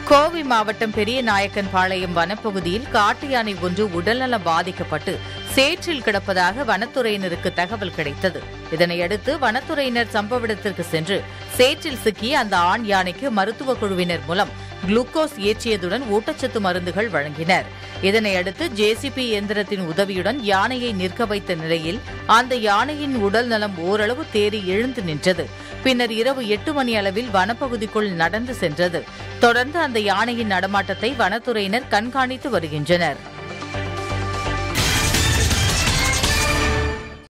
கோவை மாவட்டம் பெரியநாயக்கன் பாளையம் வனப்பகுதியில் காட்டு யானை ஒன்று உடல்நலம் பாதிக்கப்பட்டு சேற்றில் கிடப்பதாக வனத்துறையினருக்கு தகவல் கிடைத்தது இதனையடுத்து வனத்துறையினர் சம்பவ இடத்திற்கு சென்று சேற்றில் சிக்கிய அந்த ஆண் யானைக்கு மருத்துவ குழுவினர் மூலம் குளுக்கோஸ் ஏற்றியதுடன் ஊட்டச்சத்து மருந்துகள் வழங்கினர் இதனையடுத்து ஜேசிபி இயந்திரத்தின் உதவியுடன் யானையை நிற்க வைத்த நிலையில் அந்த யானையின் உடல் நலம் ஓரளவு தேறி எழுந்து நின்றது பின்னர் இரவு எட்டு மணி அளவில் வனப்பகுதிக்குள் நடந்து சென்றது தொடர்ந்து அந்த யானையின் நடமாட்டத்தை வனத்துறையினர் கண்காணித்து வருகின்றனர்